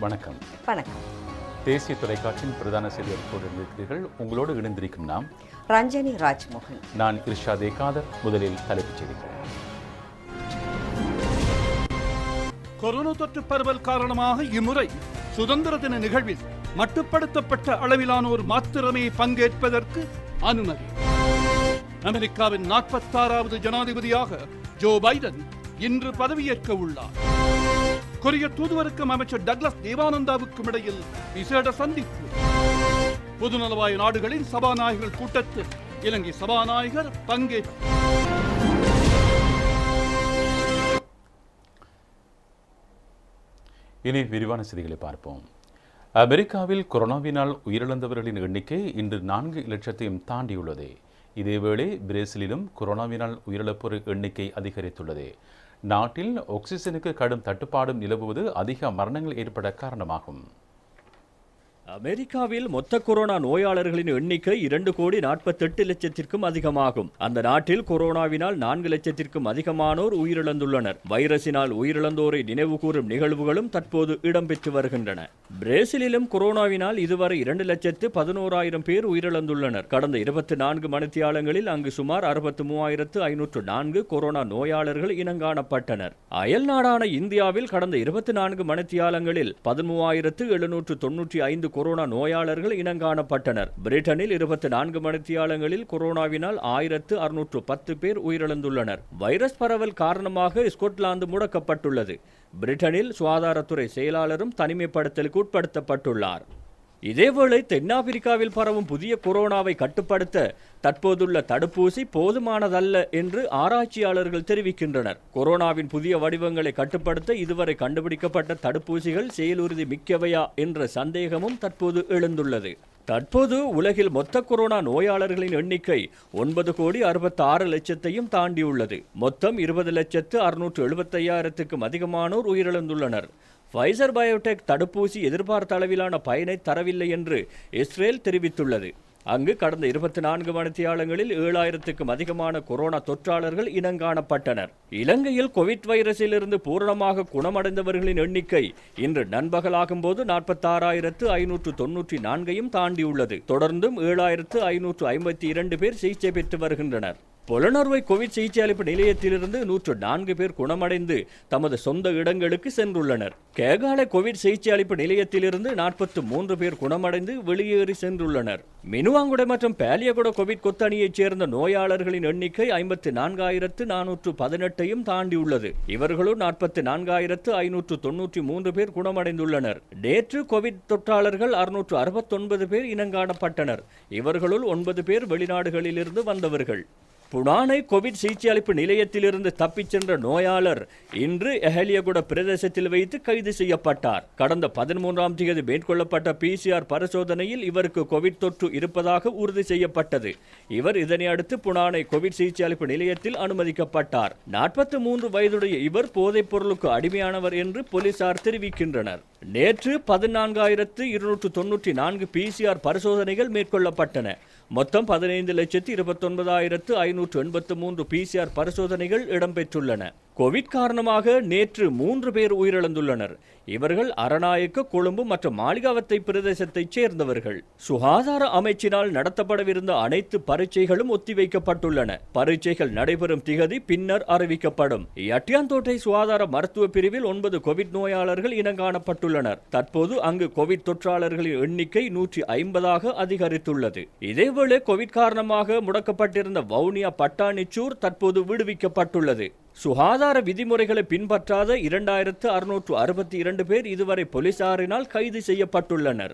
வணக்கம் வணக்கம் தேசிய தொலைக்காட்சியின் பிரதான செய்திகளோடு இருக்கிறீர்கள் உங்களோடு இணைந்திருக்கும் நாம் ரஞ்சனி ராஜ்மோகன் நான் இர்ஷாத் ஏகாதர் முதலில் தலைப்புச் செய்திகள் கொரோனா தொற்று பரவல் காரணமாக இம்முறை சுதந்திர தின நிகழ்வில் மட்டுப்படுத்தப்பட்ட அளவிலானோர் மாத்திரமே பங்கேற்பதற்கு அனுமதி அமெரிக்காவின் நாற்பத்தாறாவது ஜனாதிபதியாக ஜோ பைடன் இன்று பதவியேற்க உள்ளார் கொரிய தூதுவருக்கும் அமைச்சர் டக்ளஸ் தேவானந்தாவுக்கும் இடையில் விசேட சந்திப்பு பொதுநலவாய நாடுகளின் சபாநாயகர்கள் கூட்டத்தில் இலங்கை சபாநாயகர் பங்கேற்பு இனி விரிவான செய்திகளை பார்ப்போம் அமெரிக்காவில் கொரோனாவினால் உயிரிழந்தவர்களின் எண்ணிக்கை இன்று நான்கு லட்சத்தையும் தாண்டியுள்ளது இதேவேளை பிரேசிலிலும் கொரோனாவினால் உயிரிழப்போர் எண்ணிக்கை அதிகரித்துள்ளது நாட்டில் ஆக்சிஜனுக்கு கடும் தட்டுப்பாடும் நிலவுவது அதிக மரணங்கள் ஏற்பட காரணமாகும் அமெரிக்காவில் மொத்த கொரோனா நோயாளர்களின் எண்ணிக்கை இரண்டு கோடி நாற்பத்தெட்டு லட்சத்திற்கும் அதிகமாகும் அந்த நாட்டில் கொரோனாவினால் நான்கு லட்சத்திற்கும் அதிகமானோர் உயிரிழந்துள்ளனர் வைரஸினால் உயிரிழந்தோரை நினைவுகூரும் நிகழ்வுகளும் தற்போது இடம்பெற்று வருகின்றன பிரேசிலிலும் கொரோனாவினால் இதுவரை இரண்டு லட்சத்து பதினோராயிரம் பேர் உயிரிழந்துள்ளனர் கடந்த இருபத்தி நான்கு மணித்தியாலங்களில் அங்கு சுமார் அறுபத்து மூவாயிரத்து ஐநூற்று நான்கு கொரோனா நோயாளர்கள் இனங்காணப்பட்டனர் அயல் நாடான இந்தியாவில் கடந்த இருபத்தி நான்கு மணித்தியாலங்களில் பதிமூவாயிரத்து எழுநூற்று தொன்னூற்றி ஐந்து கொரோனா நோயாளர்கள் இனங்காணப்பட்டனர் பிரிட்டனில் இருபத்தி நான்கு மணித்தியாலங்களில் கொரோனாவினால் ஆயிரத்து அறுநூற்று பத்து பேர் உயிரிழந்துள்ளனர் வைரஸ் பரவல் காரணமாக ஸ்கொட்லாந்து முடக்கப்பட்டுள்ளது பிரிட்டனில் சுகாதாரத்துறை செயலாளரும் தனிமைப்படுத்தலுக்கு உட்படுத்தப்பட்டுள்ளார் இதேவேளை தென்னாப்பிரிக்காவில் பரவும் புதிய கொரோனாவை கட்டுப்படுத்த தற்போதுள்ள தடுப்பூசி போதுமானதல்ல என்று ஆராய்ச்சியாளர்கள் தெரிவிக்கின்றனர் கொரோனாவின் புதிய வடிவங்களை கட்டுப்படுத்த இதுவரை கண்டுபிடிக்கப்பட்ட தடுப்பூசிகள் செயலுறுதி மிக்கவையா என்ற சந்தேகமும் தற்போது எழுந்துள்ளது தற்போது உலகில் மொத்த கொரோனா நோயாளர்களின் எண்ணிக்கை ஒன்பது கோடி அறுபத்தி ஆறு லட்சத்தையும் தாண்டியுள்ளது மொத்தம் இருபது லட்சத்து அறுநூற்று எழுபத்தையாயிரத்துக்கும் அதிகமானோர் உயிரிழந்துள்ளனர் ஃபைசர் பயோடெக் தடுப்பூசி எதிர்பார்த்த அளவிலான பயனை தரவில்லை என்று இஸ்ரேல் தெரிவித்துள்ளது அங்கு கடந்த இருபத்தி நான்கு மணித்தியாலங்களில் ஏழாயிரத்துக்கும் அதிகமான கொரோனா தொற்றாளர்கள் இனங்காணப்பட்டனர் இலங்கையில் கோவிட் வைரஸிலிருந்து பூரணமாக குணமடைந்தவர்களின் எண்ணிக்கை இன்று நண்பகலாகும் போது நாற்பத்தாறாயிரத்து ஐநூற்று தொன்னூற்றி நான்கையும் தாண்டியுள்ளது தொடர்ந்தும் ஏழாயிரத்து ஐநூற்று ஐம்பத்தி இரண்டு பேர் சிகிச்சை பெற்று வருகின்றனர் புலனறுவை கோவிட் சிகிச்சை அளிப்பு நிலையத்திலிருந்து நூற்று நான்கு பேர் குணமடைந்து தமது சொந்த இடங்களுக்கு சென்றுள்ளனர் கேகாலை கோவிட் சிகிச்சை அளிப்பு நிலையத்திலிருந்து நாற்பத்து மூன்று பேர் குணமடைந்து வெளியேறி சென்றுள்ளனர் மினுவாங்குடை மற்றும் பேலியகுட கோவிட் கொத்தணியைச் சேர்ந்த நோயாளர்களின் எண்ணிக்கை ஐம்பத்தி நான்காயிரத்து நானூற்று பதினெட்டையும் தாண்டியுள்ளது இவர்களும் நாற்பத்தி நான்காயிரத்து ஐநூற்று தொன்னூற்றி மூன்று பேர் குணமடைந்துள்ளனர் நேற்று கோவிட் தொற்றாளர்கள் அறுநூற்று அறுபத்தொன்பது பேர் இனங்காணப்பட்டனர் இவர்களுள் ஒன்பது பேர் வெளிநாடுகளிலிருந்து வந்தவர்கள் புனானை கோவிட் சிகிச்சை அளிப்பு நிலையத்திலிருந்து தப்பிச் சென்ற நோயாளர் இன்று எஹலியகுட பிரதேசத்தில் வைத்து கைது செய்யப்பட்டார் கடந்த பதிமூன்றாம் தேதி மேற்கொள்ளப்பட்ட பிசிஆர் பரிசோதனையில் இவருக்கு கோவிட் தொற்று இருப்பதாக உறுதி செய்யப்பட்டது இவர் இதனை அடுத்து புனானை கோவிட் சிகிச்சை அளிப்பு நிலையத்தில் அனுமதிக்கப்பட்டார் நாற்பத்தி மூன்று வயதுடைய இவர் போதைப் பொருளுக்கு அடிமையானவர் என்று போலீசார் தெரிவிக்கின்றனர் நேற்று பதினான்காயிரத்து இருநூற்று தொன்னூற்றி நான்கு பிசிஆர் பரிசோதனைகள் மேற்கொள்ளப்பட்டன மொத்தம் பதினைந்து லட்சத்து இருபத்தொன்பதாயிரத்து ஐநூற்று எண்பத்து மூன்று பிசிஆர் பரிசோதனைகள் இடம்பெற்றுள்ளன கோவிட் காரணமாக நேற்று மூன்று பேர் உயிரிழந்துள்ளனர் இவர்கள் அரநாயக்க கொழும்பு மற்றும் மாளிகாவத்தை பிரதேசத்தைச் சேர்ந்தவர்கள் சுகாதார அமைச்சினால் நடத்தப்படவிருந்த அனைத்து பரீட்சைகளும் ஒத்திவைக்கப்பட்டுள்ளன பரீட்சைகள் நடைபெறும் திகதி பின்னர் அறிவிக்கப்படும் எட்டியாந்தோட்டை சுகாதார மருத்துவ பிரிவில் ஒன்பது கோவிட் நோயாளர்கள் இனங்காணப்பட்டுள்ளனர் தற்போது அங்கு கோவிட் தொற்றாளர்களின் எண்ணிக்கை நூற்றி ஐம்பதாக அதிகரித்துள்ளது இதேவேளை கோவிட் காரணமாக முடக்கப்பட்டிருந்த வவுனியா பட்டாணிச்சூர் தற்போது விடுவிக்கப்பட்டுள்ளது சுகாதார விதிமுறைகளை பின்பற்றாத இரண்டாயிரத்து அறுநூற்று அறுபத்தி இரண்டு பேர் இதுவரை போலீசாரினால் கைது செய்யப்பட்டுள்ளனர்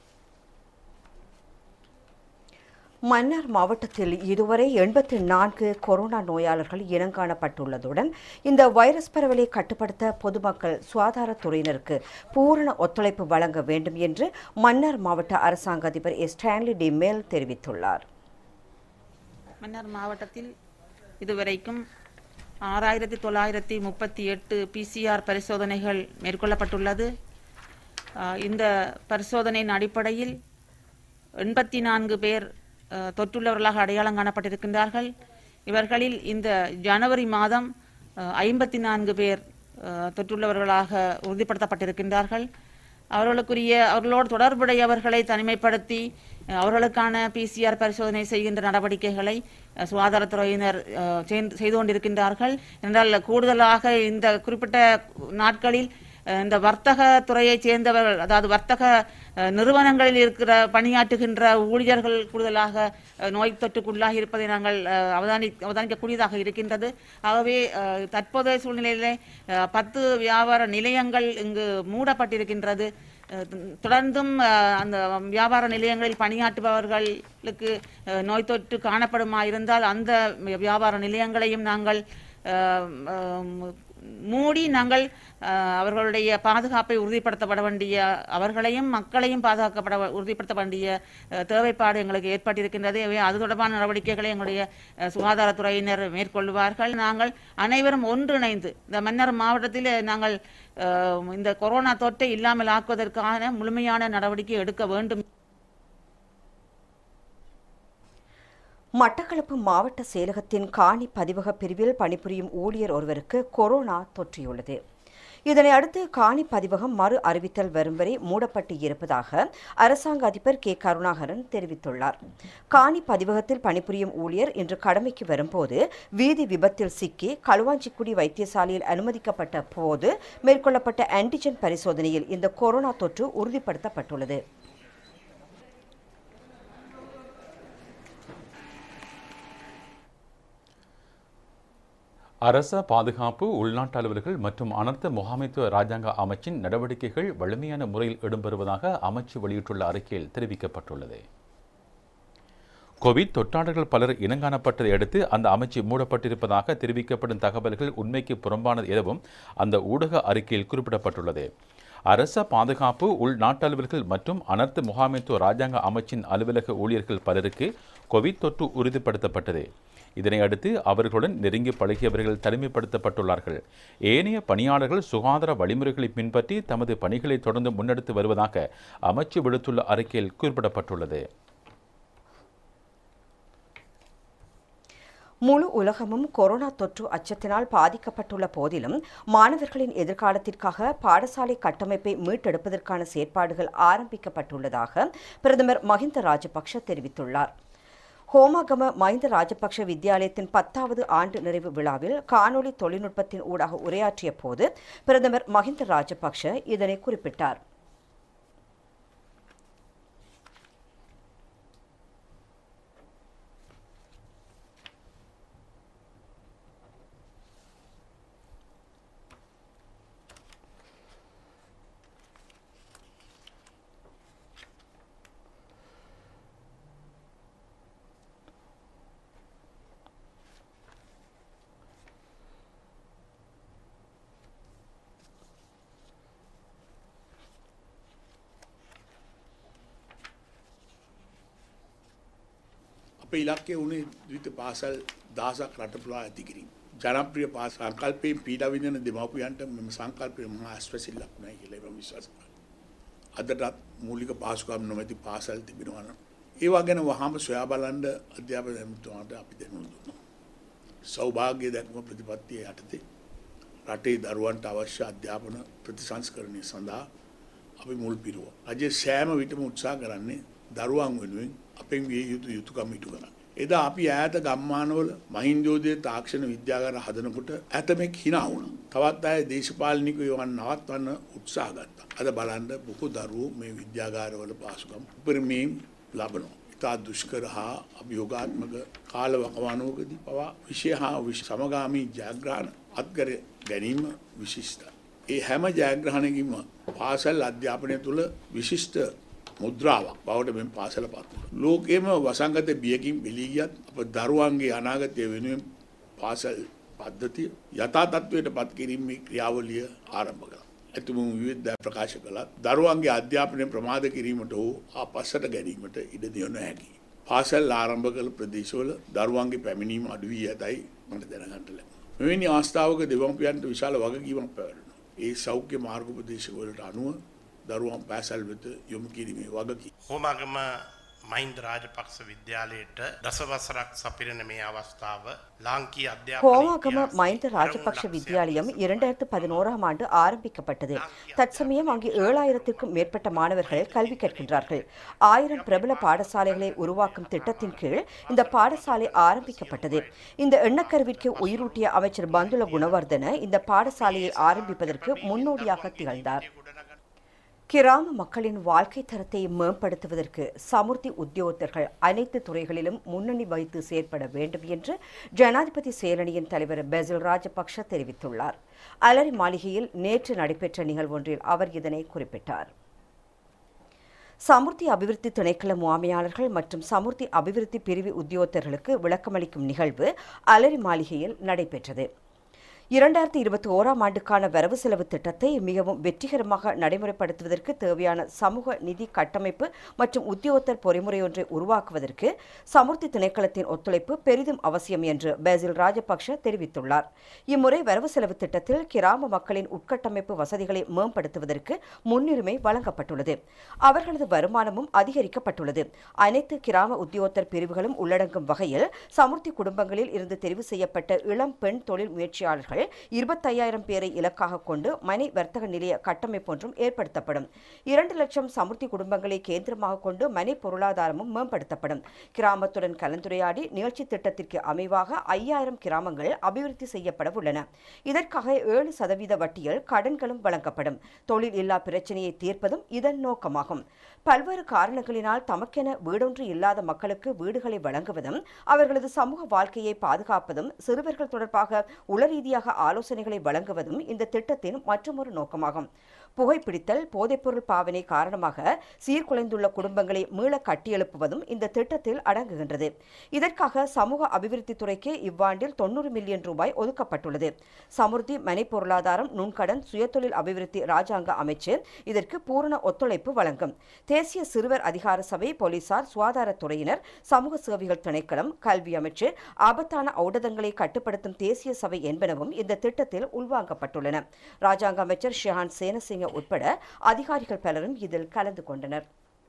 மன்னார் மாவட்டத்தில் இதுவரை எண்பத்தி நான்கு கொரோனா நோயாளர்கள் இனங்காணப்பட்டுள்ளதுடன் இந்த வைரஸ் பரவலை கட்டுப்படுத்த பொதுமக்கள் சுகாதாரத்துறையினருக்கு பூரண ஒத்துழைப்பு வழங்க வேண்டும் என்று மன்னார் மாவட்ட அரசாங்க அதிபர் எஸ் ஸ்டான்லி டி மேல் தெரிவித்துள்ளார் மன்னார் மாவட்டத்தில் இதுவரைக்கும் ஆறாயிரத்தி தொள்ளாயிரத்தி முப்பத்தி எட்டு பிசிஆர் பரிசோதனைகள் மேற்கொள்ளப்பட்டுள்ளது ஆஹ் இந்த பரிசோதனையின் அடிப்படையில் எண்பத்தி நான்கு பேர் ஆஹ் தொற்றுள்ளவர்களாக அடையாளம் காணப்பட்டிருக்கின்றார்கள் இவர்களில் இந்த ஜனவரி மாதம் ஐம்பத்தி நான்கு பேர் ஆஹ் தொற்றுள்ளவர்களாக உறுதிப்படுத்தப்பட்டிருக்கின்றார்கள் அவர்களுக்குரிய அவர்களோடு தொடர்புடையவர்களை தனிமைப்படுத்தி அஹ், அவர்களுக்கான பிசிஆர் பரிசோதனை செய்கின்ற நடவடிக்கைகளை அஹ், சுகாதாரத்துறையினர் அஹ், செய்து- செய்து கொண்டிருக்கின்றார்கள் என்றால் கூடுதலாக இந்த குறிப்பிட்ட நாட்களில் அஹ், இந்த வர்த்தக துறையைச் சேர்ந்தவர்கள் அதாவது வர்த்தக அஹ், நிறுவனங்களில் இருக்கிற பணியாற்றுகின்ற ஊழியர்கள் கூடுதலாக அஹ், நோய் தொற்றுக்குள்ளாகி இருப்பதை நாங்கள் அஹ், அவதானி அவதானிக்கக்கூடியதாக இருக்கின்றது ஆகவே அஹ், தற்போதைய சூழ்நிலையிலே அஹ், பத்து வியாபார நிலையங்கள் இங்கு மூடப்பட்டிருக்கின்றது அஹ், தொடர்ந்தும் அஹ், அந்த வியாபார நிலையங்களில் பணியாற்றுபவர்களுக்கு அஹ், நோய் தொற்று காணப்படுமா இருந்தால் அந்த வியாபார நிலையங்களையும் நாங்கள் அஹ், அஹ், மூடி நாங்கள் அஹ், அவர்களுடைய பாதுகாப்பை உறுதிப்படுத்தப்பட வேண்டிய அவர்களையும் மக்களையும் பாதுகாக்கப்பட உறுதிப்படுத்த வேண்டிய அஹ், தேவைப்பாடு எங்களுக்கு ஏற்பட்டிருக்கின்றது எனவே அது தொடர்பான நடவடிக்கைகளை எங்களுடைய அஹ், சுகாதாரத்துறையினர் மேற்கொள்வார்கள் நாங்கள் அனைவரும் ஒன்றிணைந்து இந்த மன்னர் மாவட்டத்தில் நாங்கள் அஹ், இந்த கொரோனா தொற்றை இல்லாமல் ஆக்குவதற்கான முழுமையான நடவடிக்கை எடுக்க வேண்டும் மட்டக்களப்பு மாவட்ட செயலகத்தின் காணி பதிவக பிரிவில் பணிபுரியும் ஊழியர் ஒருவருக்கு கொரோனா தொற்றியுள்ளது இதனை அடுத்து காணி பதிவகம் மறு அறிவித்தல் வரும் வரை மூடப்பட்டு இருப்பதாக அரசாங்க அதிபர் கே கருணாகரன் தெரிவித்துள்ளார் காணி பதிவகத்தில் பணிபுரியும் ஊழியர் இன்று கடமைக்கு வரும்போது வீதி விபத்தில் சிக்கி களுவாஞ்சிக்குடி வைத்தியசாலையில் அனுமதிக்கப்பட்ட போது மேற்கொள்ளப்பட்ட ஆன்டிஜென் பரிசோதனையில் இந்த கொரோனா தொற்று உறுதிப்படுத்தப்பட்டுள்ளது அரச பாதுகாப்பு உள்நாட்டு அலுவலர்கள் மற்றும் அனர்த்த முகாமைத்துவ ராஜாங்க அமைச்சின் நடவடிக்கைகள் வலிமையான முறையில் இடம்பெறுவதாக அமைச்சு வெளியிட்டுள்ள அறிக்கையில் தெரிவிக்கப்பட்டுள்ளது கோவிட் தொற்றாளர்கள் பலர் இனங்காணப்பட்டதை அடுத்து அந்த அமைச்சு மூடப்பட்டிருப்பதாக தெரிவிக்கப்படும் தகவல்கள் உண்மைக்கு புறம்பானது எனவும் அந்த ஊடக அறிக்கையில் குறிப்பிடப்பட்டுள்ளது அரச பாதுகாப்பு உள்நாட்டு அலுவலர்கள் மற்றும் அனர்த்த முகாமைத்துவ ராஜாங்க அமைச்சின் அலுவலக ஊழியர்கள் பலருக்கு கோவிட் தொற்று உறுதிப்படுத்தப்பட்டது இதனை அடுத்து அவர்களுடன் நெருங்கி பழகியவர்கள் தனிமைப்படுத்தப்பட்டுள்ளார்கள் ஏனைய பணியாளர்கள் சுகாதார வழிமுறைகளை பின்பற்றி தமது பணிகளை தொடர்ந்து முன்னெடுத்து வருவதாக அமைச்சு விடுத்துள்ள அறிக்கையில் குறிப்பிடப்பட்டுள்ளது முழு உலகமும் கொரோனா தொற்று அச்சத்தினால் பாதிக்கப்பட்டுள்ள போதிலும் மாணவர்களின் எதிர்காலத்திற்காக பாடசாலை கட்டமைப்பை மீட்டெடுப்பதற்கான செயற்பாடுகள் ஆரம்பிக்கப்பட்டுள்ளதாக பிரதமர் மஹிந்த ராஜபக்ஷ தெரிவித்துள்ளார் ஹோமாகம மஹிந்த ராஜபக்ஷ வித்தியாலயத்தின் பத்தாவது ஆண்டு நிறைவு விழாவில் காணொலி தொழில்நுட்பத்தின் ஊடாக உரையாற்றிய போது பிரதமர் மஹிந்த ராஜபக்ஷ இதனை குறிப்பிட்டார் අපේ ඉලක්කය වුණේ ද්විත පාසල් දහසක් රටපුලා ඇති කිරීම. ජනප්‍රිය පා සංකල්පයෙන් පීඩවිදන දෙමවපියන්ට මෙම සංකල්පය මහා ඇස්වැසිල්ලක් නෑ කියලම විශ්වාස කරනවා. අදටත් මූලික පාසුකම් නොමැති පාසල් තිබෙනවන. ඒවා ගැන වහම සොයා බලන්ඩ අධ්‍යාප දැමතුවාට අපි දැනුම් දුන්නා. සෞභාග්‍ය දැක්ම ප්‍රතිපත්තිය යටතේ රටේ දරුවන්ට අවශ්‍ය අධ්‍යාපන ප්‍රතිසංස්කරණය සඳහා අපි මුල් පිරුව. රජය සෑම විටම උත්සා කරන්නේ දරුවන් වෙනුවෙන් අපෙන් විය යුතු යුතුකම් ඉටු කරන්න. එදා අපි ඈත ගම්මානවල මහින්දෝදය තාක්ෂණ විද්‍යාගර හදනකොට ඇතමෙක් හිනා වුණ. තවත් අය දේශපාලනික යවන් නවත්වන්න උත්සා ගත්තා. අද බලන්ඩ බොහෝ දරුවෝ මේ විද්‍යාගාරවල පාසුකම් උපරමයෙන් ලබනවා. ඉතා දුෂ්කර හා අභියෝගාත්මක කාල වකවානුවකදී පවා විෂය හා විශ් සමගාමී ජයග්‍රහණ අත්කර ගැනීම විශිෂ්ට. ඒ හැම ජයග්‍රහණකින්ම පාසල් අධ්‍යාපනය තුළ විශිෂ්ට මුද්‍රාවක් බවට මෙ පාසල පත්ව. ලෝකෙම වසංගත බියකින් පිළිගියත් අප දරුවන්ගේ අනාගතය වෙනුවෙන් පාසල් පද්ධතිය යථා තත්ත්වයට පත් කිරීමේ ක්‍රියාවලිය ආරම්භ කළ. ඇතුම විවිධ ප්‍රකාශ කළත් දරුවන්ගේ අධ්‍යාපනය ප්‍රමාද කිරීමට හෝ අපස්සට ගැනීමට ඉඩ දියොන හැකි. පාසල් ආරම්භ කළ ප්‍රදේශවල දරුවන්ගේ පැමිණීම අඩුවී ඇතයි මට දැනගන්ට ලැබ. මෙවැනි ආස්ථාවක දෙවම්පියන්ට විශාල වගකීමක් පැවරෙන. ඒ සෞඛ්‍ය මාර්ගපදේශවලට අනුව දරුවන් පැසල් වෙත යොමු කිරීමේ වගකි. හෝමාගම මහින්ද රාජපක්ෂ විද්‍යාලයට දසවසරක් සපිරෙන මේ අවස්ථාව ලාංකී අධ්‍යාපන கோவாகம ඉතිහාසයේ மைந்த ராஜபக்ஷ பெரும் வித்யாலயம் ලක්ෂයක් இரண்டாயிரத்து பதினோராம் ஆண்டு ஆரம்பிக்கப்பட்டது தற்சமயம் அங்கு ஏழாயிரத்திற்கும் மேற்பட்ட மாணவர்கள் கல்வி கற்கின்றார்கள் ஆயிரம் பிரபல பாடசாலைகளை உருவாக்கும் திட்டத்தின் கீழ் இந்த பாடசாலை ஆரம்பிக்கப்பட்டது இந்த எண்ணக்கருவிற்கு உயிரூட்டிய அமைச்சர் பந்துல குணவர்தன இந்த பாடசாலையை ஆரம்பிப்பதற்கு முன்னோடியாக திகழ்ந்தார் கிராம மக்களின் வாழ்க்கை தரத்தை மேம்படுத்துவதற்கு சமுர்த்தி உத்தியோகத்தர்கள் அனைத்து துறைகளிலும் முன்னணி வைத்து செயற்பட வேண்டும் என்று ஜனாதிபதி செயலணியின் தலைவர் பெசில் ராஜபக்ஷ தெரிவித்துள்ளார் அலரி மாளிகையில் நேற்று நடைபெற்ற நிகழ்வொன்றில் அவர் இதனை குறிப்பிட்டார் சமுர்த்தி அபிவிருத்தி திணைக்கள முகாமையாளர்கள் மற்றும் சமுர்த்தி அபிவிருத்தி பிரிவு உத்தியோகத்தர்களுக்கு விளக்கமளிக்கும் நிகழ்வு அலரி மாளிகையில் நடைபெற்றது இரண்டாயிரத்தி இருபத்தி ஓராம் ஆண்டுக்கான வரவு செலவு திட்டத்தை மிகவும் வெற்றிகரமாக நடைமுறைப்படுத்துவதற்கு தேவையான சமூக நிதி கட்டமைப்பு மற்றும் உத்தியோகத்தர் பொறிமுறை ஒன்றை உருவாக்குவதற்கு சமுர்த்தி திணைக்களத்தின் ஒத்துழைப்பு பெரிதும் அவசியம் என்று பேசில் ராஜபக்ஷ தெரிவித்துள்ளார் இம்முறை வரவு செலவு திட்டத்தில் கிராம மக்களின் உட்கட்டமைப்பு வசதிகளை மேம்படுத்துவதற்கு முன்னுரிமை வழங்கப்பட்டுள்ளது அவர்களது வருமானமும் அதிகரிக்கப்பட்டுள்ளது அனைத்து கிராம உத்தியோகத்தர் பிரிவுகளும் உள்ளடங்கும் வகையில் சமுர்த்தி குடும்பங்களில் இருந்து தெரிவு செய்யப்பட்ட இளம் பெண் தொழில் முயற்சியாளர்கள் இருபத்தையாயிரம் பேரை இலக்காக கொண்டு மனை வர்த்தக நிலைய கட்டமைப்பு ஒன்றும் ஏற்படுத்தப்படும் இரண்டு லட்சம் சமுர்த்தி குடும்பங்களை கேந்திரமாக கொண்டு மனை பொருளாதாரமும் மேம்படுத்தப்படும் கிராமத்துடன் கலந்துரையாடி நிகழ்ச்சி திட்டத்திற்கு அமைவாக ஐயாயிரம் கிராமங்கள் அபிவிருத்தி செய்யப்பட உள்ளன இதற்காக ஏழு சதவீத வட்டியில் கடன்களும் வழங்கப்படும் தொழில் இல்லா பிரச்சனையை தீர்ப்பதும் இதன் நோக்கமாகும் பல்வேறு காரணங்களினால் தமக்கென வீடொன்று இல்லாத மக்களுக்கு வீடுகளை வழங்குவதும் அவர்களது சமூக வாழ்க்கையை பாதுகாப்பதும் சிறுவர்கள் தொடர்பாக உளரீதியாக ஆலோசனைகளை வழங்குவதும் இந்த திட்டத்தின் மற்றொரு நோக்கமாகும் புகைப்பிடித்தல் போதைப்பொருள் பாவனை காரணமாக சீர்குலைந்துள்ள குடும்பங்களை மீள கட்டியெழுப்புவதும் இந்த திட்டத்தில் அடங்குகின்றது இதற்காக சமூக அபிவிருத்தி துறைக்கு இவ்வாண்டில் தொண்ணூறு மில்லியன் ரூபாய் ஒதுக்கப்பட்டுள்ளது சமுர்த்தி மனை பொருளாதாரம் நுண்கடன் சுயதொழில் அபிவிருத்தி ராஜாங்க அமைச்சர் இதற்கு பூரண ஒத்துழைப்பு வழங்கும் தேசிய சிறுவர் அதிகார சபை போலீசார் சுகாதாரத்துறையினர் சமூக சேவைகள் திணைக்களம் கல்வி அமைச்சர் ஆபத்தான ஔடதங்களை கட்டுப்படுத்தும் தேசிய சபை என்பனவும் இந்த திட்டத்தில் உள்வாங்கப்பட்டுள்ளன ராஜாங்க அமைச்சர் ஷெஹான் சேனசிங்க உட்பட அதிகாரிகள் பலரும் இதில் கலந்து கொண்டனர்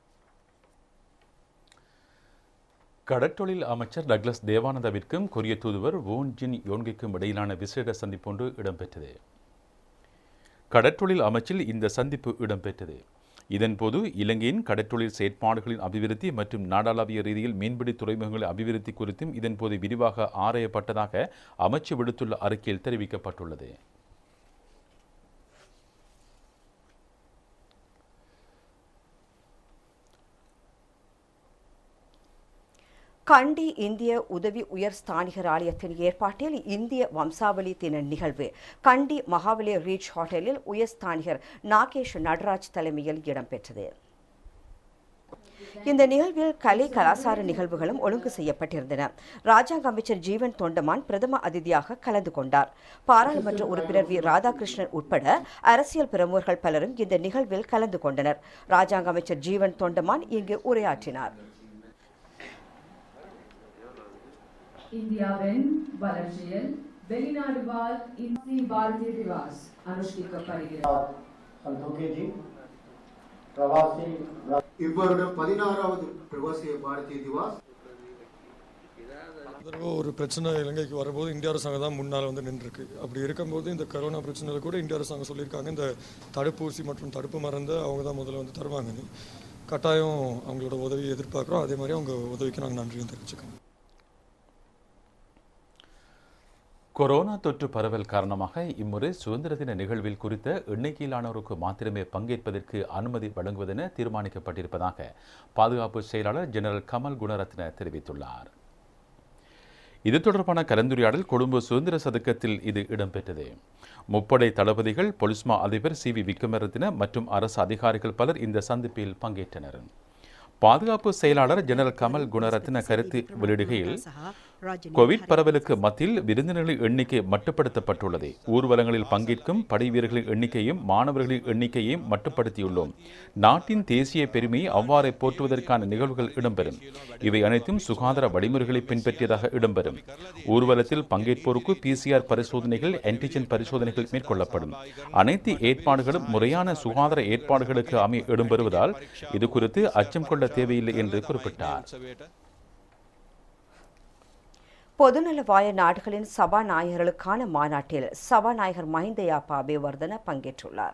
கடற்றொழில் அமைச்சர் டக்ளஸ் தேவானந்தாவிற்கும் கொரிய தூதுவர் வோன் ஜின் யோன்கிக்கும் இடையிலான விசேட சந்திப்பொன்று இடம்பெற்றது கடற்றொழில் அமைச்சில் இந்த சந்திப்பு இடம்பெற்றது இதன்போது இலங்கையின் கடற்றொழில் செயற்பாடுகளின் அபிவிருத்தி மற்றும் நாடாளாவிய ரீதியில் மீன்பிடி துறைமுகங்களின் அபிவிருத்தி குறித்தும் இதன்போது விரிவாக ஆராயப்பட்டதாக அமைச்சு விடுத்துள்ள அறிக்கையில் தெரிவிக்கப்பட்டுள்ளது கண்டி இந்திய உதவி உயர் ஸ்தானிகர் ஆலயத்தின் ஏற்பாட்டில் இந்திய வம்சாவளி தின நிகழ்வு கண்டி மகாவலி ரீச் ஹோட்டலில் உயர் ஸ்தானிகர் நாகேஷ் நடராஜ் தலைமையில் இடம்பெற்றது இந்த நிகழ்வில் கலை கலாசார நிகழ்வுகளும் ஒழுங்கு செய்யப்பட்டிருந்தன ராஜாங்க அமைச்சர் ஜீவன் தொண்டமான் பிரதம அதிதியாக கலந்து கொண்டார் பாராளுமன்ற உறுப்பினர் வி ராதாகிருஷ்ணன் உட்பட அரசியல் பிரமுகர்கள் பலரும் இந்த நிகழ்வில் கலந்து கொண்டனர் ராஜாங்க அமைச்சர் ஜீவன் தொண்டமான் இங்கு உரையாற்றினார் இந்தியாவின் வளர்ச்சியில் வெளிநாடு வாழ் இந்தி பாரதிய திவாஸ் அனுஷ்டிக்கப்படுகிறது संतोखे प्रवासी இவ்வருடம் பதினாறாவது பிரவாசிய பாரதிய திவாஸ் தடவை ஒரு பிரச்சனை இலங்கைக்கு வரும்போது இந்திய அரசாங்கம் தான் முன்னால் வந்து நின்றுருக்கு அப்படி இருக்கும்போது இந்த கரோனா பிரச்சனையில் கூட இந்திய அரசாங்கம் சொல்லியிருக்காங்க இந்த தடுப்பூசி மற்றும் தடுப்பு மருந்தை அவங்க தான் முதல்ல வந்து தருவாங்கன்னு கட்டாயம் அவங்களோட உதவியை எதிர்பார்க்குறோம் அதே மாதிரி அவங்க உதவிக்கு நாங்கள் நன்றியும் தெரிவிச்சுக்கோங்க கொரோனா தொற்று பரவல் காரணமாக இம்முறை சுதந்திர தின நிகழ்வில் குறித்த எண்ணிக்கையிலானோருக்கு மாத்திரமே பங்கேற்பதற்கு அனுமதி வழங்குவதென தீர்மானிக்கப்பட்டிருப்பதாக பாதுகாப்பு செயலாளர் ஜெனரல் கமல் குணரத்ன தெரிவித்துள்ளார் இது தொடர்பான கலந்துரையாடல் கொழும்பு சுதந்திர சதுக்கத்தில் இது இடம்பெற்றது முப்படை தளபதிகள் பொலிஸ்மா அதிபர் சி வி விக்ரமரத்ன மற்றும் அரசு அதிகாரிகள் பலர் இந்த சந்திப்பில் பங்கேற்றனர் பாதுகாப்பு செயலாளர் ஜெனரல் கமல் குணரத்ன கருத்து வெளியிடுகையில் கோவிட் பரவலுக்கு மத்தியில் விருந்தினர்களின் எண்ணிக்கை மட்டுப்படுத்தப்பட்டுள்ளது ஊர்வலங்களில் பங்கேற்கும் படை வீரர்களின் எண்ணிக்கையும் மாணவர்களின் எண்ணிக்கையையும் மட்டுப்படுத்தியுள்ளோம் நாட்டின் தேசிய பெருமையை அவ்வாறே போற்றுவதற்கான நிகழ்வுகள் இடம்பெறும் இவை அனைத்தும் சுகாதார வழிமுறைகளை பின்பற்றியதாக இடம்பெறும் ஊர்வலத்தில் பங்கேற்போருக்கு பிசிஆர் பரிசோதனைகள் ஆன்டிஜென் பரிசோதனைகள் மேற்கொள்ளப்படும் அனைத்து ஏற்பாடுகளும் முறையான சுகாதார ஏற்பாடுகளுக்கு அமைய இடம்பெறுவதால் இது குறித்து அச்சம் கொள்ள தேவையில்லை என்று குறிப்பிட்டார் பொதுநலவாய நாடுகளின் சபாநாயகர்களுக்கான மாநாட்டில் சபாநாயகர் மஹிந்த யாப்பா அபேவர்தன பங்கேற்றுள்ளார்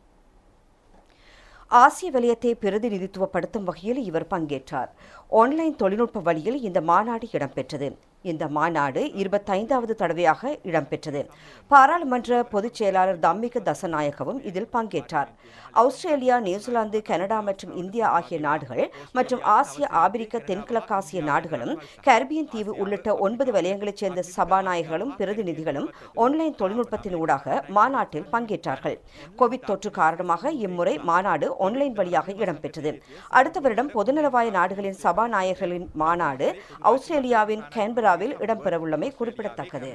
ஆசிய வலயத்தை பிரதிநிதித்துவப்படுத்தும் வகையில் இவர் பங்கேற்றார் ஆன்லைன் தொழில்நுட்ப வழியில் இந்த மாநாடு இடம்பெற்றது இந்த மாநாடு இருபத்தைந்தாவது தடவையாக இடம்பெற்றது பாராளுமன்ற பொதுச் செயலாளர் தம்மிக தசநாயகவும் இதில் பங்கேற்றார் ஆஸ்திரேலியா நியூசிலாந்து கனடா மற்றும் இந்தியா ஆகிய நாடுகள் மற்றும் ஆசிய ஆபிரிக்க தென்கிழக்காசிய நாடுகளும் கரிபியன் தீவு உள்ளிட்ட ஒன்பது வலயங்களைச் சேர்ந்த சபாநாயகர்களும் பிரதிநிதிகளும் ஆன்லைன் தொழில்நுட்பத்தின் ஊடாக மாநாட்டில் பங்கேற்றார்கள் கோவிட் தொற்று காரணமாக இம்முறை மாநாடு ஆன்லைன் வழியாக இடம்பெற்றது அடுத்த வருடம் பொதுநலவாய நாடுகளின் சபாநாயகர்களின் மாநாடு ஆஸ்திரேலியாவின் கேன்பராவில் இடம்பெறவுள்ளமை குறிப்பிடத்தக்கது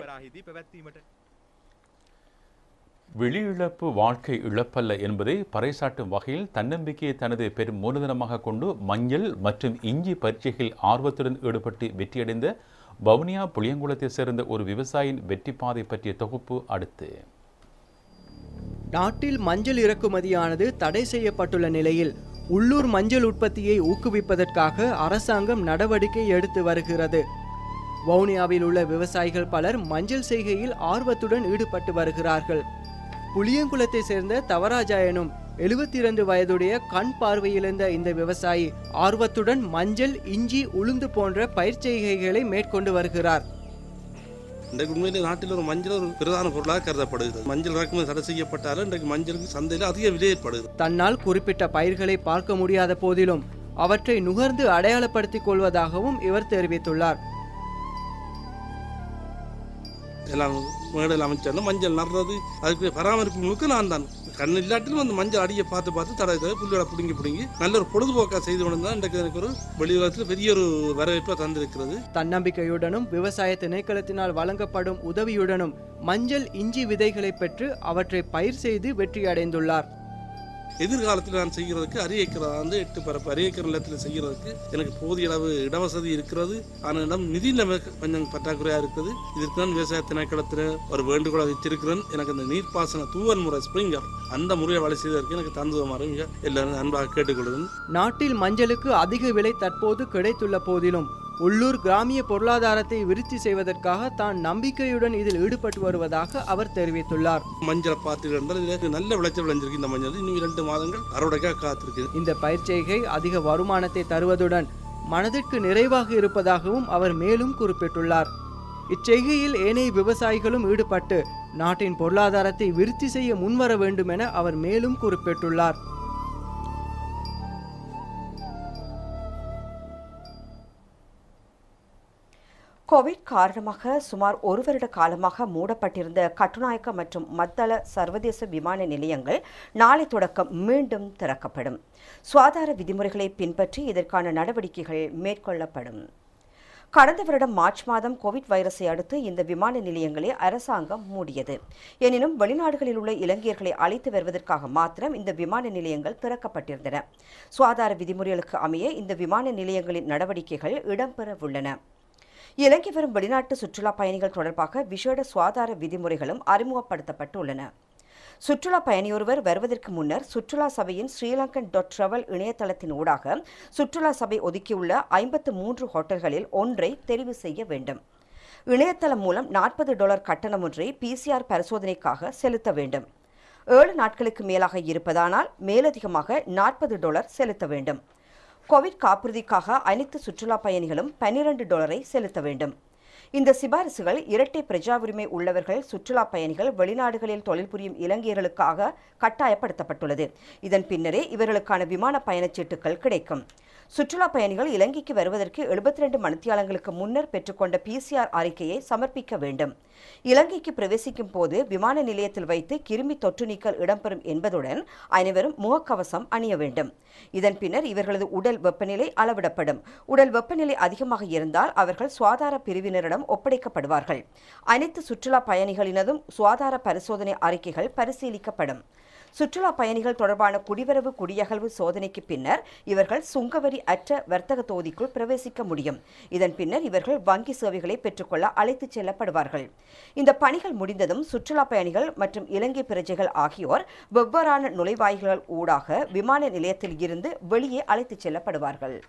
வெளியிழப்பு வாழ்க்கை இழப்பல்ல என்பதை பறைசாட்டும் வகையில் தன்னம்பிக்கையை தனது பெரும் மூலதனமாக கொண்டு மஞ்சள் மற்றும் இஞ்சி பரீட்சைகளில் ஆர்வத்துடன் ஈடுபட்டு வெற்றியடைந்த வவுனியா புளியங்குளத்தை சேர்ந்த ஒரு விவசாயியின் வெற்றி பாதை பற்றிய தொகுப்பு அடுத்து நாட்டில் மஞ்சள் இறக்குமதியானது தடை செய்யப்பட்டுள்ள நிலையில் உள்ளூர் மஞ்சள் உற்பத்தியை ஊக்குவிப்பதற்காக அரசாங்கம் நடவடிக்கை எடுத்து வருகிறது வவுனியாவில் உள்ள விவசாயிகள் பலர் மஞ்சள் செய்கையில் ஆர்வத்துடன் ஈடுபட்டு வருகிறார்கள் புளியங்குளத்தை சேர்ந்த தவராஜா எனும் எழுபத்தி இரண்டு வயதுடைய கண் பார்வையிழந்த இந்த விவசாயி ஆர்வத்துடன் மஞ்சள் இஞ்சி உளுந்து போன்ற பயிர்ச்செய்கைகளை மேற்கொண்டு வருகிறார் இன்றைக்கு உண்மையிலே நாட்டில் ஒரு மஞ்சள் ஒரு பிரதான பொருளாக கருதப்படுகிறது மஞ்சள் இறக்குமதி தடை செய்யப்பட்டாலும் இன்றைக்கு மஞ்சளுக்கு சந்தையில் அதிக விலை ஏற்படுகிறது தன்னால் குறிப்பிட்ட பயிர்களை பார்க்க முடியாத போதிலும் அவற்றை நுகர்ந்து அடையாளப்படுத்திக் கொள்வதாகவும் இவர் தெரிவித்துள்ளார் எல்லாம் மேடையில் அமைச்சாலும் மஞ்சள் நடுறது அதுக்கு பராமரிப்பு முழுக்க நான் தான் கண் இல்லாட்டிலும் அந்த மஞ்சள் அடியை பார்த்து பார்த்து தடை தடவை புள்ளியோட பிடுங்கி பிடுங்கி நல்ல ஒரு பொழுதுபோக்காக செய்து கொண்டு தான் இன்றைக்கு எனக்கு ஒரு வெளியுலகத்தில் பெரிய ஒரு வரவேற்பை தந்திருக்கிறது தன்னம்பிக்கையுடனும் விவசாய திணைக்களத்தினால் வழங்கப்படும் உதவியுடனும் மஞ்சள் இஞ்சி விதைகளை பெற்று அவற்றை பயிர் செய்து வெற்றியடைந்துள்ளார் எதிர்காலத்தில் நான் செய்கிறதுக்கு அரை ஏக்கர் வந்து எட்டு பரப்பு அரை ஏக்கர் நிலத்தில் செய்கிறதுக்கு எனக்கு போதிய அளவு இடவசதி இருக்கிறது ஆனால் இடம் நிதி நிலைமை கொஞ்சம் பற்றாக்குறையாக இருக்குது இதற்கு நான் விவசாய திணைக்களத்தில் ஒரு வேண்டுகோளை வைத்திருக்கிறேன் எனக்கு அந்த நீர்ப்பாசன தூவல் முறை ஸ்ப்ரிங்கர் அந்த முறையை வழி செய்வதற்கு எனக்கு தந்துவமாறு மிக எல்லாரும் அன்பாக கேட்டுக்கொள்கிறேன் நாட்டில் மஞ்சளுக்கு அதிக விலை தற்போது கிடைத்துள்ள போதிலும் உள்ளூர் கிராமிய பொருளாதாரத்தை விருத்தி செய்வதற்காக தான் நம்பிக்கையுடன் இதில் ஈடுபட்டு வருவதாக அவர் தெரிவித்துள்ளார் மஞ்சளை பார்த்து இருந்தால் இதில் நல்ல விளைச்சல் விளைஞ்சிருக்கு இந்த மஞ்சள் இன்னும் இரண்டு மாதங்கள் அறுவடைக்காக காத்திருக்கு இந்த பயிர்ச்செய்கை அதிக வருமானத்தை தருவதுடன் மனதிற்கு நிறைவாக இருப்பதாகவும் அவர் மேலும் குறிப்பிட்டுள்ளார் இச்செய்கையில் ஏனைய விவசாயிகளும் ஈடுபட்டு நாட்டின் பொருளாதாரத்தை விருத்தி செய்ய முன்வர வேண்டும் என அவர் மேலும் குறிப்பிட்டுள்ளார் கோவிட் காரணமாக சுமார் ஒரு வருட காலமாக மூடப்பட்டிருந்த கட்டுநாயக்க மற்றும் மத்தள சர்வதேச விமான நிலையங்கள் நாளை தொடக்கம் மீண்டும் திறக்கப்படும் சுகாதார விதிமுறைகளை பின்பற்றி இதற்கான நடவடிக்கைகள் மேற்கொள்ளப்படும் கடந்த வருடம் மார்ச் மாதம் கோவிட் வைரஸை அடுத்து இந்த விமான நிலையங்களை அரசாங்கம் மூடியது எனினும் வெளிநாடுகளில் உள்ள இலங்கையர்களை அழைத்து வருவதற்காக மாத்திரம் இந்த விமான நிலையங்கள் திறக்கப்பட்டிருந்தன சுகாதார விதிமுறைகளுக்கு அமைய இந்த விமான நிலையங்களின் நடவடிக்கைகள் இடம்பெறவுள்ளன இலங்கை வரும் வெளிநாட்டு சுற்றுலா பயணிகள் தொடர்பாக விசேட சுகாதார விதிமுறைகளும் அறிமுகப்படுத்தப்பட்டுள்ளன சுற்றுலா பயணியொருவர் வருவதற்கு முன்னர் சுற்றுலா சபையின் ஸ்ரீலங்கன் டாட் ட்ராவல் இணையதளத்தின் ஊடாக சுற்றுலா சபை ஒதுக்கியுள்ள ஐம்பத்து மூன்று ஹோட்டல்களில் ஒன்றை தெரிவு செய்ய வேண்டும் இணையதளம் மூலம் நாற்பது டாலர் கட்டணம் ஒன்றை பிசிஆர் பரிசோதனைக்காக செலுத்த வேண்டும் ஏழு நாட்களுக்கு மேலாக இருப்பதானால் மேலதிகமாக நாற்பது டாலர் செலுத்த வேண்டும் கோவிட் காப்புறுதிக்காக அனைத்து சுற்றுலா பயணிகளும் பன்னிரண்டு டாலரை செலுத்த வேண்டும் இந்த சிபாரிசுகள் இரட்டை பிரஜா உரிமை உள்ளவர்கள் சுற்றுலா பயணிகள் வெளிநாடுகளில் தொழில் புரியும் இலங்கையர்களுக்காக கட்டாயப்படுத்தப்பட்டுள்ளது இதன் பின்னரே இவர்களுக்கான விமான பயணச்சீட்டுகள் கிடைக்கும் சுற்றுலா பயணிகள் இலங்கைக்கு வருவதற்கு எழுபத்தி ரெண்டு மணித்தியாலங்களுக்கு முன்னர் பெற்றுக்கொண்ட பிசிஆர் அறிக்கையை சமர்ப்பிக்க வேண்டும் இலங்கைக்கு பிரவேசிக்கும் போது விமான நிலையத்தில் வைத்து கிருமி தொற்று நீக்கல் இடம்பெறும் என்பதுடன் அனைவரும் முகக்கவசம் அணிய வேண்டும் இதன் பின்னர் இவர்களது உடல் வெப்பநிலை அளவிடப்படும் உடல் வெப்பநிலை அதிகமாக இருந்தால் அவர்கள் சுகாதார பிரிவினரிடம் ஒப்படைக்கப்படுவார்கள் அனைத்து சுற்றுலா பயணிகளினதும் சுகாதார பரிசோதனை அறிக்கைகள் பரிசீலிக்கப்படும் சுற்றுலா பயணிகள் தொடர்பான குடிவரவு குடியகல்வு சோதனைக்கு பின்னர் இவர்கள் சுங்கவரி அற்ற வர்த்தக தொகுதிக்குள் பிரவேசிக்க முடியும் இதன் பின்னர் இவர்கள் வங்கி சேவைகளை பெற்றுக்கொள்ள அழைத்துச் செல்லப்படுவார்கள் இந்த பணிகள் முடிந்ததும் சுற்றுலா பயணிகள் மற்றும் இலங்கை பிரஜைகள் ஆகியோர் வெவ்வேறான நுழைவாயில்கள் ஊடாக விமான நிலையத்தில் இருந்து வெளியே அழைத்துச் செல்லப்படுவார்கள்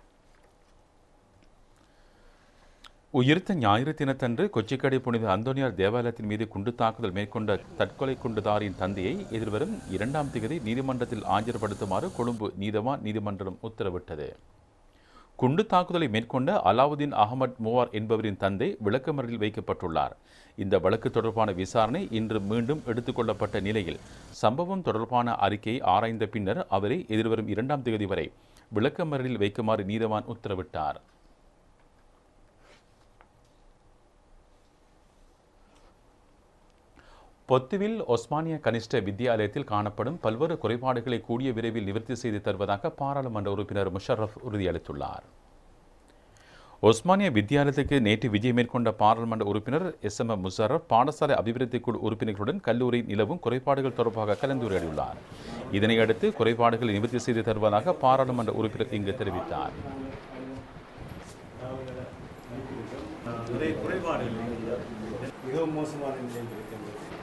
உயிர்த்த ஞாயிறு தினத்தன்று கொச்சிக்கடை புனித அந்தோனியார் தேவாலயத்தின் மீது குண்டு தாக்குதல் மேற்கொண்ட தற்கொலை குண்டுதாரின் தந்தையை எதிர்வரும் இரண்டாம் தேதி நீதிமன்றத்தில் ஆஜர்படுத்துமாறு கொழும்பு நீதவான் நீதிமன்றம் உத்தரவிட்டது குண்டு தாக்குதலை மேற்கொண்ட அலாவுதீன் அகமட் மூவார் என்பவரின் தந்தை விளக்கமறில் வைக்கப்பட்டுள்ளார் இந்த வழக்கு தொடர்பான விசாரணை இன்று மீண்டும் எடுத்துக்கொள்ளப்பட்ட நிலையில் சம்பவம் தொடர்பான அறிக்கையை ஆராய்ந்த பின்னர் அவரை எதிர்வரும் இரண்டாம் தேதி வரை விளக்கமறில் வைக்குமாறு நீதவான் உத்தரவிட்டார் பொத்துவில் ஒஸ்மானிய கனிஷ்ட வித்தியாலயத்தில் காணப்படும் பல்வேறு குறைபாடுகளை கூடிய விரைவில் நிவர்த்தி செய்து தருவதாக பாராளுமன்ற உறுப்பினர் முஷரப் உறுதியளித்துள்ளார் ஒஸ்மானிய வித்தியாலயத்துக்கு நேற்று விஜயம் மேற்கொண்ட பாராளுமன்ற உறுப்பினர் எஸ் எம் முஷரப் பாடசாலை அபிவிருத்தி குழு உறுப்பினர்களுடன் கல்லூரி நிலவும் குறைபாடுகள் தொடர்பாக கலந்துரையாடியுள்ளார் இதனையடுத்து குறைபாடுகளை நிவர்த்தி செய்து தருவதாக பாராளுமன்ற உறுப்பினர் இங்கு தெரிவித்தார் மிகவும் மோசமான நிலையில் இருக்கின்றது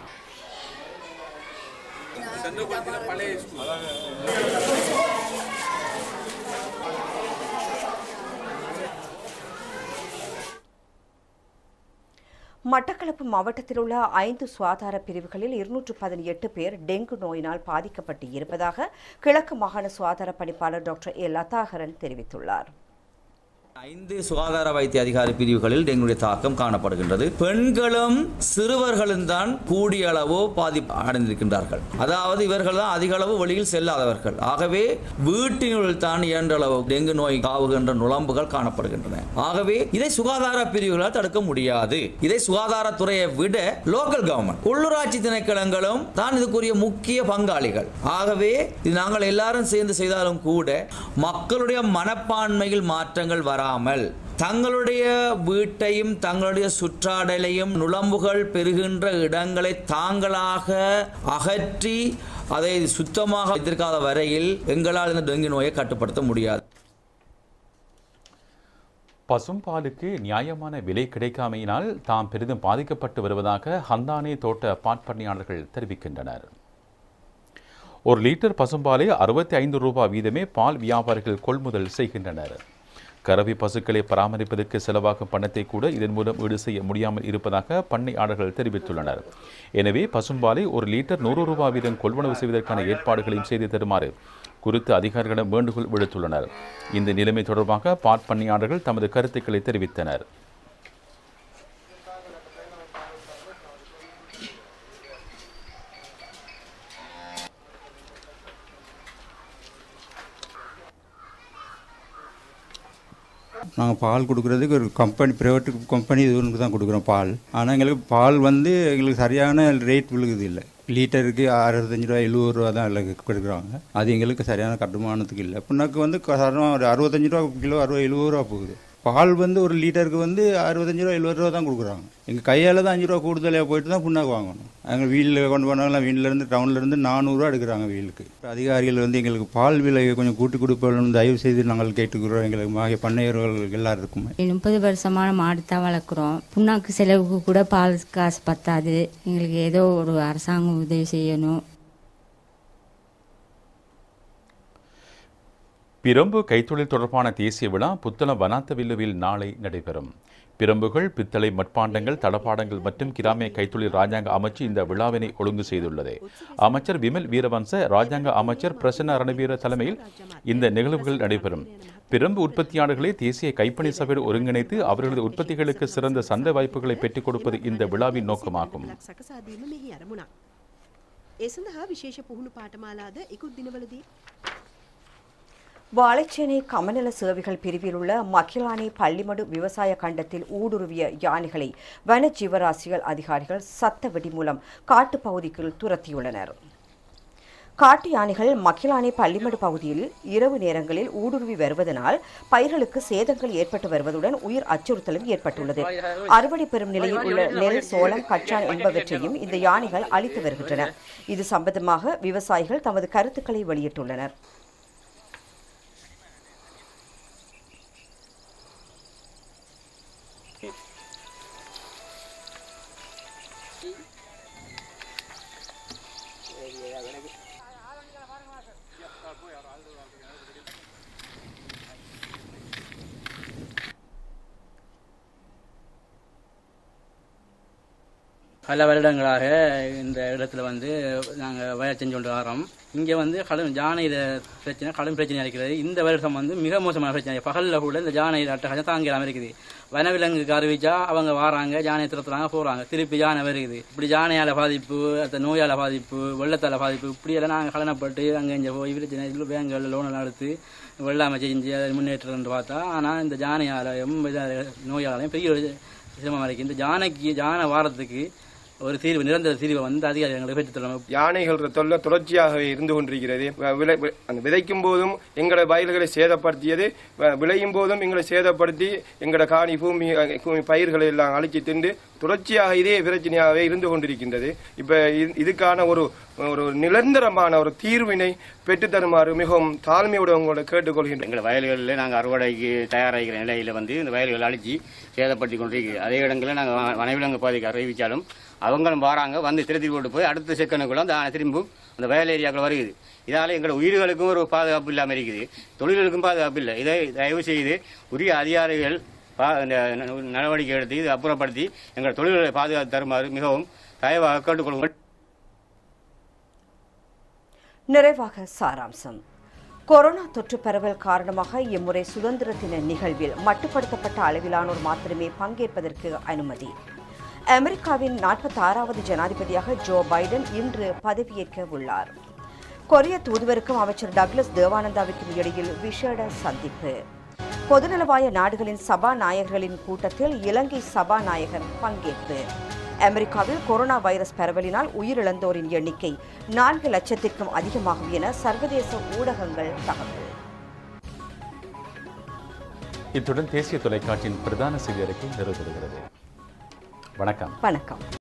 மட்டக்களப்பு மாவட்டத்தில் உள்ள ஐந்து சுகாதார பிரிவுகளில் இருநூற்று பதினெட்டு பேர் டெங்கு நோயினால் பாதிக்கப்பட்டு இருப்பதாக கிழக்கு மாகாண சுகாதார பணிப்பாளர் டாக்டர் ஏ லதாகரன் தெரிவித்துள்ளார் ஐந்து சுகாதார வைத்திய அதிகாரி பிரிவுகளில் டெங்குடைய தாக்கம் காணப்படுகின்றது பெண்களும் சிறுவர்களும் தான் கூடிய அளவு பாதிப்பு அடைந்திருக்கின்றார்கள் அதாவது இவர்கள் தான் அதிக அளவு வெளியில் செல்லாதவர்கள் ஆகவே வீட்டினுள் தான் இயன்ற அளவு டெங்கு நோய் காவுகின்ற நுழம்புகள் காணப்படுகின்றன ஆகவே இதை சுகாதார பிரிவுகளால் தடுக்க முடியாது இதை சுகாதாரத்துறையை விட லோக்கல் கவர்மெண்ட் உள்ளூராட்சி திணைக்களங்களும் தான் இதுக்குரிய முக்கிய பங்காளிகள் ஆகவே இது நாங்கள் எல்லாரும் சேர்ந்து செய்தாலும் கூட மக்களுடைய மனப்பான்மையில் மாற்றங்கள் வராமல் தங்களுடைய வீட்டையும் தங்களுடைய சுற்றாடலையும் நுழம்புகள் பெறுகின்ற இடங்களை தாங்களாக அகற்றி அதை சுத்தமாக வைத்திருக்காத வரையில் எங்களால் இந்த டெங்கு நோயை கட்டுப்படுத்த முடியாது பசும்பாலுக்கு நியாயமான விலை கிடைக்காமையினால் தாம் பெரிதும் பாதிக்கப்பட்டு வருவதாக ஹந்தானே தோட்ட பாட்பண்ணியாளர்கள் தெரிவிக்கின்றனர் ஒரு லிட்டர் பசும்பாலை அறுபத்தி ஐந்து ரூபாய் வீதமே பால் வியாபாரிகள் கொள்முதல் செய்கின்றனர் கறவை பசுக்களை பராமரிப்பதற்கு செலவாகும் பணத்தை கூட இதன் மூலம் ஈடு செய்ய முடியாமல் இருப்பதாக பண்ணையாளர்கள் தெரிவித்துள்ளனர் எனவே பசும்பாலை ஒரு லிட்டர் நூறு ரூபாய் வீதம் கொள்வனவு செய்வதற்கான ஏற்பாடுகளையும் செய்து தருமாறு குறித்து அதிகாரிகளிடம் வேண்டுகோள் விடுத்துள்ளனர் இந்த நிலைமை தொடர்பாக பாட் பண்ணையாளர்கள் தமது கருத்துக்களை தெரிவித்தனர் நாங்கள் பால் கொடுக்குறதுக்கு ஒரு கம்பெனி ப்ரைவேட் கம்பெனி இதுக்கு தான் கொடுக்குறோம் பால் ஆனால் எங்களுக்கு பால் வந்து எங்களுக்கு சரியான ரேட் விழுகுது இல்லை லிட்டருக்கு அறுபத்தஞ்சு ரூபா எழுபது ரூபா தான் எல்லாம் கொடுக்குறாங்க அது எங்களுக்கு சரியான கட்டுமானத்துக்கு இல்லை புண்ணாக்கு வந்து சாதாரண ஒரு அறுபத்தஞ்சு ரூபா கிலோ அறுபது எழுபது ரூபா போகுது பால் வந்து ஒரு லிட்டருக்கு வந்து அறுபத்தஞ்சு ரூபா எழுபது ரூபா தான் கொடுக்குறாங்க எங்கள் கையால் தான் அஞ்சு ரூபா கூடுதலாக போயிட்டு தான் புண்ணாக்கு வாங்கணும் எங்கள் வீட்டில் கொண்டு போனாலும் வீட்டிலேருந்து டவுன்லேருந்து நானூறுரூவா எடுக்கிறாங்க வீலுக்கு அதிகாரிகள் வந்து எங்களுக்கு பால் விலையை கொஞ்சம் கூட்டி கொடுப்போம் தயவு செய்து நாங்கள் கேட்டுக்கிறோம் எங்களுக்கு மாகிய பண்ணையர்கள் எல்லாரும் இருக்குமே முப்பது வருஷமான மாடு தான் வளர்க்குறோம் புண்ணாக்கு செலவுக்கு கூட பால் காசு பத்தாது எங்களுக்கு ஏதோ ஒரு அரசாங்கம் உதவி செய்யணும் பிரம்பு கைத்தொழில் தொடர்பான தேசிய விழா புத்தளம் வனாத்தவில்லுவில் நாளை நடைபெறும் பிரம்புகள் பித்தளை மட்பாண்டங்கள் தளபாடங்கள் மற்றும் கிராமிய கைத்தொழில் ராஜாங்க அமைச்சு இந்த விழாவினை ஒழுங்கு செய்துள்ளது அமைச்சர் விமல் வீரவன்ச ராஜாங்க அமைச்சர் பிரசன்ன ரணவீர தலைமையில் இந்த நிகழ்வுகள் நடைபெறும் பிரம்பு உற்பத்தியாளர்களை தேசிய கைப்பணி சபையோடு ஒருங்கிணைத்து அவர்களது உற்பத்திகளுக்கு சிறந்த சந்தை வாய்ப்புகளை பெற்றுக் கொடுப்பது இந்த விழாவின் நோக்கமாகும் සකසා දීම මෙහි අරමුණක්. ඒ සඳහා විශේෂ පුහුණු පාඨමාලාද ඉකුත් දිනවලදී வாழைச்சேனை கமநல சேவைகள் பிரிவில் உள்ள மக்கிலானை பள்ளிமடு விவசாய கண்டத்தில் ஊடுருவிய யானைகளை வன ஜீவராசிகள் அதிகாரிகள் சத்த வெடி மூலம் காட்டுப்பகுதிக்குள் துரத்தியுள்ளனர் காட்டு யானைகள் மக்கிலானை பள்ளிமடு பகுதியில் இரவு நேரங்களில் ஊடுருவி வருவதனால் பயிர்களுக்கு சேதங்கள் ஏற்பட்டு வருவதுடன் உயிர் அச்சுறுத்தலும் ஏற்பட்டுள்ளது அறுவடை பெறும் நிலையில் உள்ள நெல் சோளம் கச்சான் என்பவற்றையும் இந்த யானைகள் அழித்து வருகின்றன இது சம்பந்தமாக விவசாயிகள் தமது கருத்துக்களை வெளியிட்டுள்ளனர் பல வருடங்களாக இந்த இடத்துல வந்து நாங்கள் வயல் செஞ்சு கொண்டு வரோம் இங்கே வந்து கடும் ஜானை இத பிரச்சனை கடும் பிரச்சனை இருக்கிறது இந்த வருஷம் வந்து மிக மோசமான பிரச்சனை பகலில் கூட இந்த ஜானை அட்டகாசம் தாங்க இல்லாமல் இருக்குது வனவிலங்குக்கு அறிவிச்சா அவங்க வராங்க ஜானை திருத்துறாங்க போகிறாங்க திருப்பி ஜானை வருகுது இப்படி ஜானையால் பாதிப்பு அந்த நோயால் பாதிப்பு வெள்ளத்தால் பாதிப்பு இப்படியெல்லாம் நாங்கள் கலனப்பட்டு அங்கே இங்கே போய் பிரச்சனை இதில் பேங்குகளில் லோனெல்லாம் எடுத்து வெள்ளாமை செஞ்சு அதை முன்னேற்றம்னு பார்த்தா ஆனால் இந்த ஜானையாலையும் நோயாலையும் பெரிய ஒரு சிரமமாக இருக்குது இந்த ஜானைக்கு ஜானை வாரத்துக்கு ஒரு தீர்வு நிரந்தர தீர்வை வந்து அதிகாரிகளுக்கு பெற்றுத்தரணும் யானைகள் தொல்லை தொடர்ச்சியாகவே இருந்து கொண்டிருக்கிறது வ- விளை வி- அந்த விதைக்கும் போதும் எங்களோட வயல்களை சேதப்படுத்தியது வ- விளையும் போதும் எங்களை சேதப்படுத்தி எங்களோட காணி பூமி அஹ், பூமி பயிர்களை எல்லாம் அழிச்சு தின்று தொடர்ச்சியாக இதே பிரச்சனையாகவே இருந்து கொண்டிருக்கின்றது இப்ப இது- இதுக்கான ஒரு ஒரு நிரந்தரமான ஒரு தீர்வினை பெற்று தருமாறு மிகவும் தாழ்மையோடு உங்களோட கேட்டுக்கொள்கின்றேன் எங்கள் வயல்களில் நாங்கள் அறுவடைக்கு தயாராகிற நிலையில் வந்து இந்த வயல்கள் அழிச்சு சேதப்படுத்தி கொண்டிருக்கு அதே இடங்களில் நாங்கள் வனவிலங்கு பாதைக்கு அறிவித்தாலும் அவங்களும் வராங்க வந்து திருத்தி போட்டு போய் அடுத்த செகண்டுக்குள்ள அந்த ஆனை திரும்பும் அந்த வயல் ஏரியாக்கள் வருகிறது இதால் எங்களோட உயிர்களுக்கும் ஒரு பாதுகாப்பு இல்லாமல் இருக்குது தொழில்களுக்கும் பாதுகாப்பு இல்லை இதை தயவு செய்து உரிய அதிகாரிகள் பா- இந்த ந- நடவடிக்கை எடுத்து இதை அப்புறப்படுத்தி எங்கள் தொழில்களை பாதுகாத்து தருமாறு மிகவும் தயவாக கேட்டுக்கொள்வோம் நிறைவாக சாராம்சம் கொரோனா தொற்று பரவல் காரணமாக இம்முறை சுதந்திர தின நிகழ்வில் மட்டுப்படுத்தப்பட்ட அளவிலானோர் மாத்திரமே பங்கேற்பதற்கு அனுமதி அமெரிக்காவின் நாற்பத்தி ஆறாவது ஜனாதிபதியாக ஜோ பைடன் இன்று பதவியேற்க உள்ளார் கொரிய தூதுவருக்கும் அமைச்சர் டக்ளஸ் தேவானந்தாவிற்கும் இடையில் விசேட சந்திப்பு பொதுநலவாய நாடுகளின் சபாநாயகர்களின் கூட்டத்தில் இலங்கை சபாநாயகர் பங்கேற்பு அமெரிக்காவில் கொரோனா வைரஸ் பரவலினால் உயிரிழந்தோரின் எண்ணிக்கை நான்கு லட்சத்திற்கும் அதிகமாகும் என சர்வதேச ஊடகங்கள் தகவல் இத்துடன் தேசிய தொலைக்காட்சியின் பிரதான செய்தி அறிக்கை நிறைவு பெறுகிறது வணக்கம் வணக்கம்